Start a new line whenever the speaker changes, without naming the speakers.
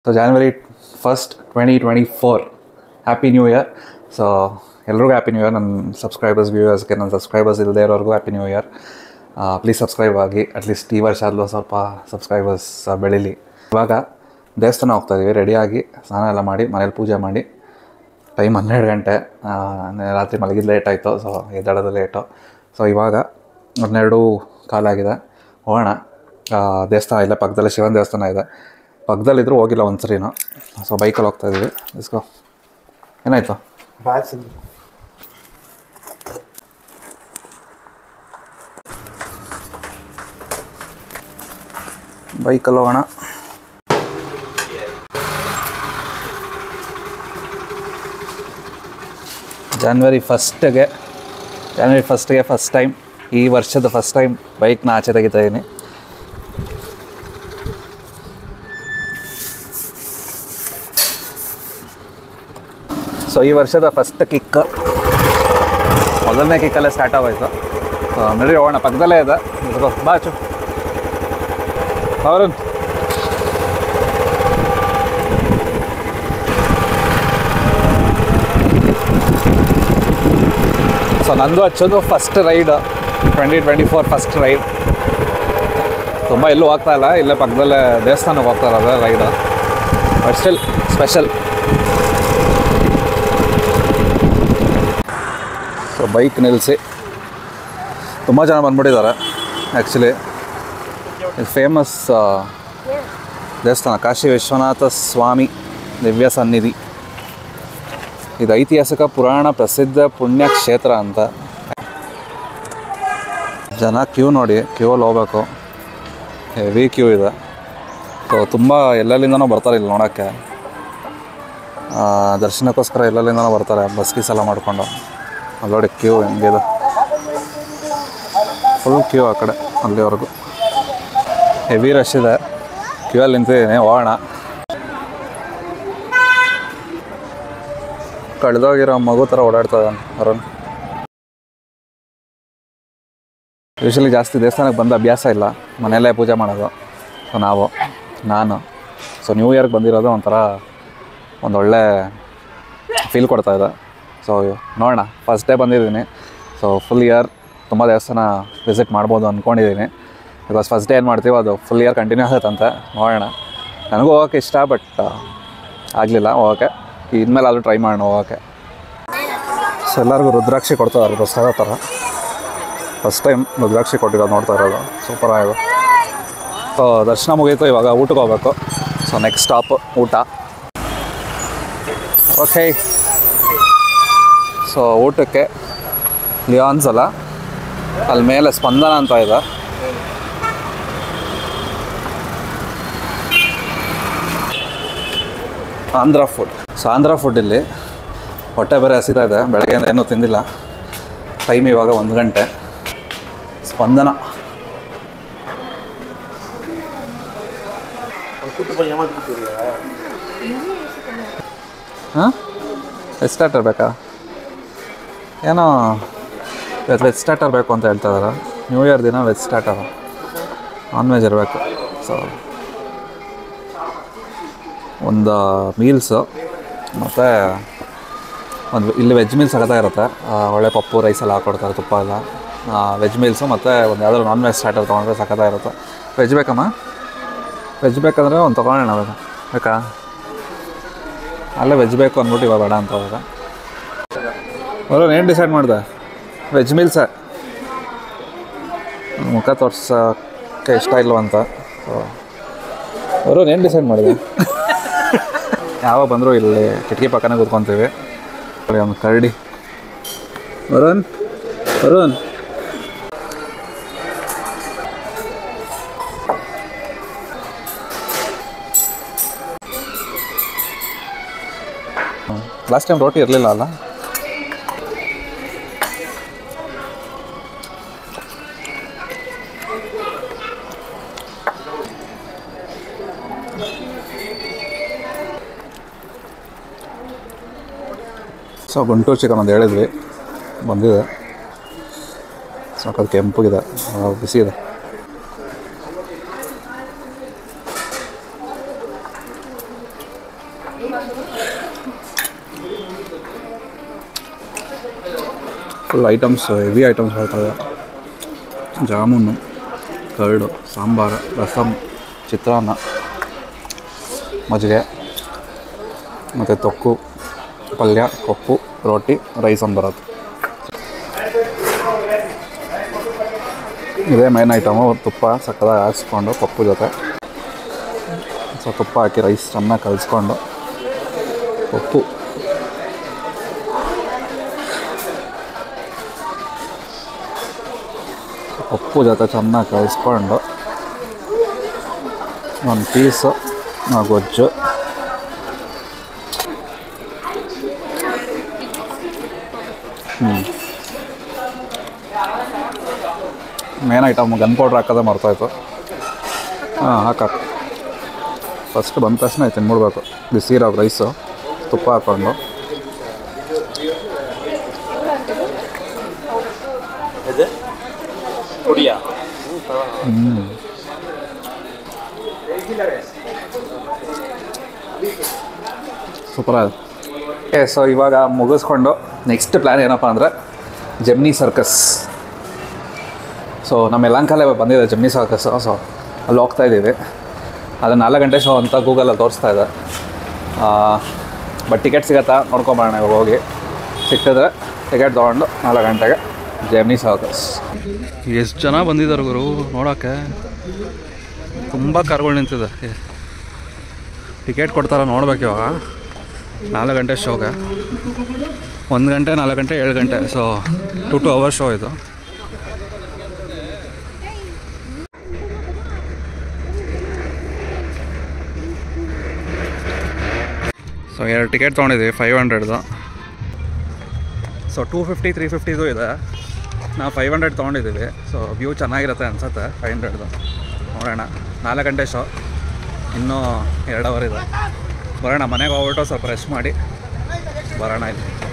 so January first twenty twenty four happy new year so ಎಲ್ರಿಗೂ happy new year ನನ್ನ subscribers ವ್ಯೂವರ್ಸ್ಗೆ ನನ್ನ subscribers ಇಲ್ಲದೆ ಇರೋರ್ಗೂ ಹ್ಯಾಪಿ ನ್ಯೂ ಇಯರ್ ಪ್ಲೀಸ್ ಸಬ್ಸ್ಕ್ರೈಬ್ ಆಗಿ ಅಟ್ಲೀಸ್ಟ್ ಈ ವರ್ಷ ಆದಲೂ ಸ್ವಲ್ಪ ಸಬ್ಸ್ಕ್ರೈಬರ್ಸ್ ಬೆಳೀಲಿ ಇವಾಗ ದೇವಸ್ಥಾನ ಹೋಗ್ತಾ ಇದೀವಿ ರೆಡಿಯಾಗಿ ಸ್ನಾನ ಎಲ್ಲ ಮಾಡಿ ಮನೇಲಿ ಪೂಜೆ ಮಾಡಿ ಟೈಮ್ ಹನ್ನೆರಡು ಗಂಟೆ ಆ, ನೆ- ರಾತ್ರಿ ಮಲಗಿದ್ದು ಲೇಟ್ ಆಯಿತು ಸೊ ಎದ್ದೇಳೋದು ಲೇಟು ಸೊ ಇವಾಗ ಹನ್ನೆರಡು ಕಾಲಾಗಿದೆ ಹೋಗೋಣ ಆ, ದೇವಸ್ಥಾನ ಇಲ್ಲೇ ಪಕ್ಕದಲ್ಲೇ ಶಿವನ ದೇವಸ್ಥಾನ ಇದೆ ಪಕ್ಕದಲ್ಲಿದ್ದರೂ ಹೋಗಿಲ್ಲ ಒಂದು ಸರಿನೂ ಸೊ ಬೈಕಲ್ಲಿ ಹೋಗ್ತಾ ಇದ್ವಿ ಇಸ್ಕೋ ಏನಾಯಿತು ಬೈಕಲ್ಲಿ ಹೋಗೋಣ ಜಾನ್ವರಿ ಫಸ್ಟ್ಗೆ ಜಾನ್ವರಿ ಫಸ್ಟ್ಗೆ ಫಸ್ಟ್ ಟೈಮ್ ಈ ವರ್ಷದ ಫಸ್ಟ್ ಟೈಮ್ ಬೈಕ್ನ ಆಚೆ ತೆಗಿತಾ ಇದ್ದೀನಿ ಸೊ ಈ ವರ್ಷದ ಫಸ್ಟ್ ಕಿಕ್ ಮೊದಲನೇ ಕಿಕ್ಕಲ್ಲೇ ಸ್ಟಾರ್ಟ್ ಆಗೋಯ್ತು ಸೊ ನಡಿ ಹೋಗೋಣ ಪಕ್ಕದಲ್ಲೇ ಇದೆ ಇದ್ಕೋ, ಬಾ ಚು ಅವರನ್ ಸೊ ನಂದು ಹಚ್ಚೋದು first ride twenty twenty four first ride ತುಂಬ ಎಲ್ಲೂ ಹೋಗ್ತಾ ಇಲ್ಲ ಇಲ್ಲೇ ಪಕ್ಕದಲ್ಲೇ ದೇವಸ್ಥಾನಕ್ಕೆ ಹೋಗ್ತಾ ಇರೋದು ride but still special so bike ನಿಲ್ಲಿಸಿ ತುಂಬ ಜನ ಬಂದ್ಬಿಟ್ಟಿದ್ದಾರೆ ಆ್ಯಕ್ಚುಲಿ ಇದು ಫೇಮಸ್ ದೇವಸ್ಥಾನ ಕಾಶಿ ವಿಶ್ವನಾಥ ಸ್ವಾಮಿ ದಿವ್ಯ ಸನ್ನಿಧಿ ಇದು ಐತಿಹಾಸಿಕ ಪುರಾಣ ಪ್ರಸಿದ್ಧ ಪುಣ್ಯ ಕ್ಷೇತ್ರ ಅಂತ ಜನ ಕ್ಯೂ ನೋಡಿ ಕ್ಯೂವಲ್ಲಿ ಹೋಗ್ಬೇಕು ಹೆವಿ ಕ್ಯೂ ಇದೆ ಸೊ ತುಂಬ ಎಲ್ಲೆಲ್ಲಿಂದನೂ ಬರ್ತಾರೆ ಇಲ್ಲಿ ನೋಡೋಕ್ಕೆ ಆ, ದರ್ಶನಕ್ಕೋಸ್ಕರ ಎಲ್ಲೆಲ್ಲಿಂದನೂ ಬರ್ತಾರೆ ಬಸ್ ಗೀಸ್ ಎಲ್ಲ ಮಾಡಿಕೊಂಡು ಅಲ್ಲಿ ನೋಡಿ ಕ್ಯೂ ಹೆಂಗಿದೆ ಫುಲ್ ಕ್ಯೂ ಆ ಕಡೆ ಅಲ್ಲಿವರೆಗೂ ಹೆವಿ ರಶ್ ಇದೆ ಕ್ಯೂ ಅಲ್ಲಿ ನಿಂತಿದ್ದೀನಿ ಹೋಗೋಣ ಕಳೆದೋಗಿರೋ ಮಗು ಥರ ಓಡಾಡ್ತಾ ಇದ್ದಾನೆ ಅರುಣ್ ಯೂಶಲಿ ಜಾಸ್ತಿ ದೇವಸ್ಥಾನಕ್ಕೆ ಬಂದ ಅಭ್ಯಾಸ ಇಲ್ಲ ಮನೆಯಲ್ಲೇ ಪೂಜೆ ಮಾಡೋದು ಸೊ ನಾವು ನಾನು ಸೊ ನ್ಯೂ ಇಯರ್ಗೆ ಬಂದಿರೋದು ಒಂಥರ ಒಂದೊಳ್ಳೆ ಫೀಲ್ ಕೊಡ್ತಾ ಇದೆ ಸೊ ನೋಡೋಣ ಫಸ್ಟ್ ಡೇ ಬಂದಿದ್ದೀನಿ ಸೊ ಫುಲ್ ಇಯರ್ ತುಂಬ ದೇವಸ್ಥಾನ ವಿಸಿಟ್ ಮಾಡ್ಬೋದು ಅಂದ್ಕೊಂಡಿದ್ದೀನಿ ಬಿಕಾಸ್ ಫಸ್ಟ್ ಡೇ ಏನು ಮಾಡ್ತೀವೋ ಅದು ಫುಲ್ ಇಯರ್ ಕಂಟಿನ್ಯೂ ಆಗುತ್ತಂತೆ ನೋಡೋಣ ನನಗೂ ಹೋಗೋಕ್ಕೆ ಇಷ್ಟ ಬಟ್ ಆಗಲಿಲ್ಲ ಹೋಗೋಕ್ಕೆ ಇನ್ಮೇಲೆ ಆದರೂ ಟ್ರೈ ಮಾಡೋಣ ಹೋಗೋಕ್ಕೆ ಸೊ ಎಲ್ಲರಿಗೂ ರುದ್ರಾಕ್ಷಿ ಕೊಡ್ತಾ ಇದ್ದಾರೆ ಪ್ರಸಾದ ಥರ ಫಸ್ಟ್ ಟೈಮ್ ರುದ್ರಾಕ್ಷಿ ಕೊಟ್ಟಿರೋದು ನೋಡ್ತಾ ಇರೋದು ಸೂಪರ್ ಆಗಿದೆ ಸೊ ದರ್ಶನ ಮುಗೀತು ಇವಾಗ ಊಟಕ್ಕೆ ಹೋಗ್ಬೇಕು ಸೊ ನೆಕ್ಸ್ಟ್ ಸ್ಟಾಪ್ ಊಟ ಓಕೆ ಸೊ ಊಟಕ್ಕೆ ಲಿಯಾನ್ಸ್ ಅಲ್ಲ ಅಲ್ಲಿ ಮೇಲೆ ಸ್ಪಂದನ ಅಂತ ಇದೆ Andhra food so Andhra food ಇಲ್ಲಿ ಹೊಟ್ಟೆ ಬೇರೆ ಹಸಿತಾ ಇದೆ ಬೆಳಗ್ಗೆಯಿಂದ ಏನೂ ತಿಂದಿಲ್ಲ ಟೈಮ್ ಇವಾಗ ಒಂದು ಗಂಟೆ ಸ್ಪಂದನ ಹಾಂ ವೆಜ್ ಸ್ಟಾರ್ಟರ್ ಬೇಕಾ ಏನೋ ಇವತ್ತು ವೆಜ್ ಸ್ಟಾರ್ಟರ್ ಬೇಕು ಅಂತ ಹೇಳ್ತಾ ಇದ್ದಾರೆ ನ್ಯೂ ಇಯರ್ ದಿನ ವೆಜ್ ಸ್ಟಾರ್ಟರ್ ನಾನ್ ವೆಜ್ ಇರಬೇಕು ಸೊ ಒಂದು ಮೀಲ್ಸು ಮತ್ತು ಒಂದು ಇಲ್ಲಿ ವೆಜ್ ಮೀಲ್ಸ್ ಇರುತ್ತೆ ಒಳ್ಳೆ ಪಪ್ಪು ರೈಸ್ ಎಲ್ಲ ಹಾಕ್ಕೊಡ್ತಾರೆ ತುಪ್ಪ ಎಲ್ಲ ವೆಜ್ ಮೀಲ್ಸು ಮತ್ತು ಒಂದು ಯಾವ್ದಾದ್ರು ನಾನ್ ವೆಜ್ ಸ್ಟಾರ್ಟರ್ ತೊಗೊಂಡ್ರೆ ಸಖತ್ತಾಗಿರುತ್ತೆ ವೆಜ್ ಬೇಕಮ್ಮ ವೆಜ್ ಬೇಕಂದರೆ ಒಂದು ತೊಗೊಳ್ಳೋಣ ಬೇಕಾ ಬೇಕಾ ಅಲ್ಲೇ ವೆಜ್ ಬೇಕು ಅಂದ್ಬಿಟ್ಟು ಇವಾಗ ಬೇಡ ಅಂತ ಇವಾಗ ಬರೋನು ಏನು ಡಿಸೈಡ್ ಮಾಡಿದೆ ವೆಜ್ ಮೀಲ್ಸೇ ಮುಖ ತೋರ್ಸೋಕ್ಕೆ ಇಷ್ಟ ಇಲ್ವಂತ ಸೊ ಬರೋನು ಏನು ಡಿಸೈಡ್ ಮಾಡಿದೆ ಯಾವಾಗ ಬಂದರೂ ಇಲ್ಲಿ ಕಿಟಕಿ ಪಕ್ಕನೇ ಕೂತ್ಕೊತೀವಿ ಅಲ್ಲಿ ಒಂದು ಕರಡಿ ವರುಣ್ ವರುಣ್ ಲಾಸ್ಟ್ ಟೈಮ್ ರೋಟಿ ಇರಲಿಲ್ಲ ಅಲ್ಲ ಸೊ ಗುಂಟೂರು ಚಿಕನ್ ಒಂದು ಹೇಳಿದ್ವಿ ಬಂದಿದೆ ಸಾಕದು ಕೆಂಪಗಿದೆ ಆ, ಬಿಸಿ ಇದೆ ಫುಲ್ ಐಟಮ್ಸ್ ಹೆವಿ ಐಟಮ್ಸ್ ಬರ್ತವೆ ಜಾಮೂನು ಕರಡು ಸಾಂಬಾರು ರಸಮ್ ಚಿತ್ರಾನ್ನ ಮಜ್ಜಿಗೆ ಮತ್ತು ತೊಕ್ಕು ಪಲ್ಯ ಪಪ್ಪು ರೋಟಿ ರೈಸ್ ಒಂದು ಬರುತ್ತೆ ಇದೇ ಮೈನ್ ಐಟಮು ತುಪ್ಪ ಸಕ್ಕದಾಗಿ ಹಾಕ್ಸ್ಕೊಂಡು ಪಪ್ಪು ಜೊತೆ ಸೊ ತುಪ್ಪ ಹಾಕಿ ರೈಸ್ ಚೆನ್ನಾಗಿ ಕಲಿಸ್ಕೊಂಡು ಪಪ್ಪು ಪಪ್ಪು ಜೊತೆ ಚೆನ್ನಾಗಿ ಕಲಿಸ್ಕೊಂಡು ಒಂದು ಪೀಸು ಆ ಗೊಜ್ಜು ಹ್ಞೂ ಮೇನ್ ಐಟಮ್ ಗನ್ ಪೌಡ್ರ್ ಹಾಕೋದೇ ಮರ್ತೋಯ್ತು ಹಾಂ ಹಾಕ ಫಸ್ಟ್ ಬಂದ ತಕ್ಷಣ ತಿನ್ಬಿಡ್ಬೇಕು ಬಿಸಿರೋ ರೈಸು ತುಪ್ಪ ಹಾಕ್ಕೊಂಡು
ಇದು ಪುಡಿಯ
ಸೂಪರ್ ಏ ಸೊ ಇವಾಗ ಮುಗಿಸ್ಕೊಂಡು ನೆಕ್ಸ್ಟ್ ಪ್ಲ್ಯಾನ್ ಏನಪ್ಪ ಅಂದರೆ ಜಮ್ನಿ ಸರ್ಕಸ್ ಸೊ ನಮ್ಮ ಯಲಂಕಲ್ಲೇ ಬಂದಿದೆ ಜಮ್ನಿ ಸರ್ಕಸ್ ಸೊ ಅಲ್ಲಿ ಹೋಗ್ತಾ ಇದ್ದೀವಿ ಅದು ನಾಲ್ಕು ಗಂಟೆ ಶೋ ಅಂತ ಗೂಗಲಲ್ಲಿ ತೋರಿಸ್ತಾ ಇದೆ ಬಟ್ ಟಿಕೆಟ್ ಸಿಗತ್ತಾ ನೋಡ್ಕೊಂಬರೋಣ ಇವಾಗ ಹೋಗಿ ಸಿಕ್ಕಿದ್ರೆ ಟಿಕೆಟ್ ತೊಗೊಂಡು ನಾಲ್ಕು ಗಂಟೆಗೆ ಜಮ್ನಿ ಸರ್ಕಸ್ ಎಷ್ಟು ಜನ ಬಂದಿದ್ದಾರೆ ಗುರು ನೋಡೋಕ್ಕೆ ತುಂಬ ಕಾರ್ಗಳು ನಿಂತಿದೆ ಟಿಕೆಟ್ ಕೊಡ್ತಾರ ನೋಡ್ಬೇಕು ಇವಾಗ ನಾಲ್ಕು ಗಂಟೆ ಶೋಗೆ ಒಂದು ಗಂಟೆ ನಾಲ್ಕು ಗಂಟೆ ಏಳು ಗಂಟೆ so two two hour show ಇದು ಸೊ ಎರಡು ಟಿಕೆಟ್ ತೊಗೊಂಡಿದ್ದೀವಿ ಫೈವ್ ಹಂಡ್ರೆಡ್ದು ಸೊ ಟೂ ಫಿಫ್ಟಿ ತ್ರೀ ಫಿಫ್ಟಿದು ಇದೆ ನಾವು ಫೈವ್ ಹಂಡ್ರೆಡ್ ತೊಗೊಂಡಿದ್ದೀವಿ ಸೊ ವ್ಯೂ ಚೆನ್ನಾಗಿರುತ್ತೆ ಅನ್ಸುತ್ತೆ ಫೈವ್ ಹಂಡ್ರೆಡ್ದು ನೋಡೋಣ ನಾಲ್ಕು ಗಂಟೆ ಶೋ ಇನ್ನೂ ಎರಡು ಅವರ್ ಇದೆ ಬರೋಣ ಮನೆಗೆ ಹೋಗ್ಬಿಟ್ಟು ಸ್ವಲ್ಪ ರೆಸ್ಟ್ ಮಾಡಿ ಬರೋಣ ಇಲ್ಲಿ